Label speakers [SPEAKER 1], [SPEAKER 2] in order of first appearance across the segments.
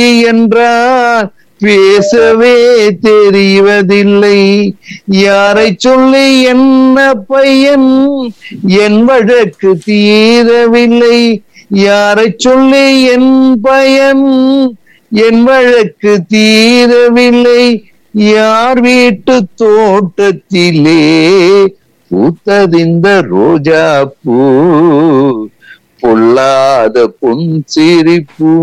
[SPEAKER 1] என்றார் பேசவே தெரிவதில்லை யாரை சொல்லி என்ன பையன் என் வழக்கு தீரவில்லை யாரை சொல்லி என் பயன் என் வழக்கு தீரவில்லை யார் வீட்டு தோட்டத்திலே பூத்ததிந்த ரோஜா பூ பொல்லாத பொன் சிரிப்பூ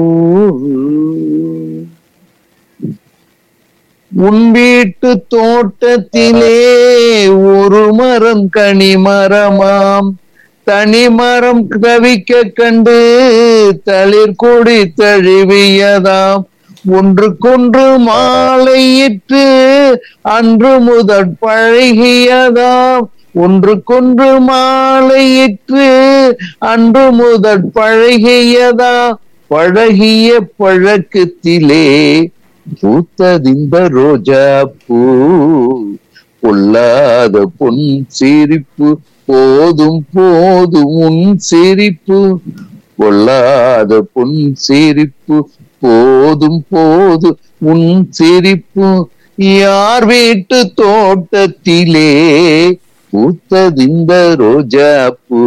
[SPEAKER 1] உன் வீட்டு தோட்டத்திலே ஒரு மரம் கனிமரமாம் தனிமரம் தவிக்க கண்டு தளிர் கொடி தழுவியதாம் ஒன்றுக்கொன்று மாலையிட்டு அன்று முதற் பழகியதாம் ஒன்றுக்கொன்று மாலையிட்டு அன்று முதற் பழகியதா பழகிய பழக்கத்திலே பூத்ததிந்த ரோஜா பூ பொல்லாத பொன் சிரிப்பு போதும் போதும் உன் சிரிப்பு பொல்லாத பொன் சிரிப்பு போதும் போதும் உன் சிரிப்பு யார் வீட்டு தோட்டத்திலே பூத்ததிந்த ரோஜா பூ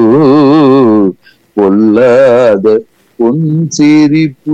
[SPEAKER 1] பொல்லாத பொன் சிரிப்பு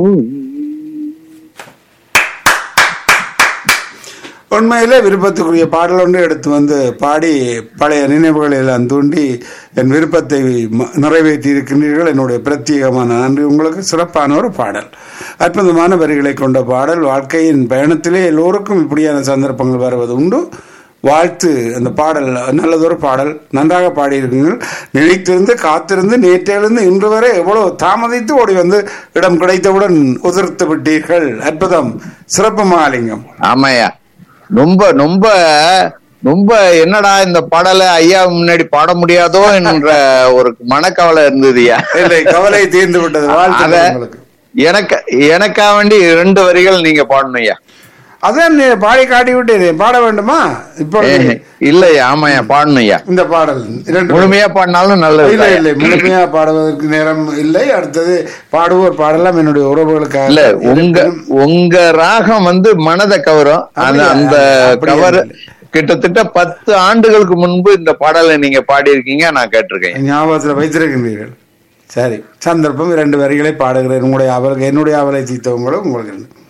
[SPEAKER 2] உண்மையிலே விருப்பத்துக்குரிய பாடல் ஒன்று எடுத்து வந்து பாடி பழைய நினைவுகளை எல்லாம் தூண்டி என் விருப்பத்தை ம- நிறைவேற்றி இருக்கின்றீர்கள் என்னுடைய பிரத்யேகமான நன்றி உங்களுக்கு சிறப்பான ஒரு பாடல் அற்புதமான வரிகளை கொண்ட பாடல் வாழ்க்கையின் பயணத்திலே எல்லோருக்கும் இப்படியான சந்தர்ப்பங்கள் வருவது உண்டு வாழ்த்து அந்த பாடல் நல்லதொரு பாடல் நன்றாக பாடியிருக்கீர்கள் நினைத்திருந்து காத்திருந்து நேற்றிலிருந்து இன்று வரை எவ்வளவு தாமதித்து ஓடி வந்து இடம் கிடைத்தவுடன் உதிர்த்து விட்டீர்கள் அற்புதம் சிறப்பு மாலிங்கம்
[SPEAKER 1] ஆமாய்யா ரொம்ப ரொம்ப ரொம்ப என்னடா இந்த பாடலை ஐயா முன்னாடி பாட முடியாதோ என்ற ஒரு மனக்கவலை இருந்ததுயா
[SPEAKER 2] இல்லை கவலை தீர்ந்து விட்டது வாழ்த்து
[SPEAKER 1] அத-
[SPEAKER 2] உங்களுக்கு
[SPEAKER 1] எனக்கு எனக்கா வேண்டி ரெண்டு வரிகள் நீங்க பாடணும்யா
[SPEAKER 2] அதான் நீ பாடி காட்டி விட்டீங்க பாட வேண்டுமா இப்போ
[SPEAKER 1] இல்லையா ஆமாய்யா பாடணும்யா
[SPEAKER 2] இந்த பாடல் இரண்டு
[SPEAKER 1] முழுமையா பாடினாலும் நல்லது
[SPEAKER 2] இல்லை இல்லை முழுமையா பாடுவதற்கு நேரம் இல்லை அடுத்தது பாடுவோர் பாடலாம் என்னுடைய உறவுகளுக்காக
[SPEAKER 1] இல்ல உங்க உங்க ராகம் வந்து மனதை கவரும் அந்த
[SPEAKER 2] அப்படியா?
[SPEAKER 1] அந்த
[SPEAKER 2] அப்படியா?
[SPEAKER 1] கவர் கிட்டத்தட்ட பத்து ஆண்டுகளுக்கு முன்பு இந்த பாடலை நீங்க பாடியிருக்கீங்க நான் கேட்டிருக்கேன்
[SPEAKER 2] ஞாபகத்தில் வைத்திருக்கின்றீர்கள் சரி சந்தர்ப்பம் இரண்டு வரிகளை பாடுகிறேன் உங்களுடைய அவளுக்கு என்னுடைய அவலை தீர்த்தவங்களும் உங்களுக்கு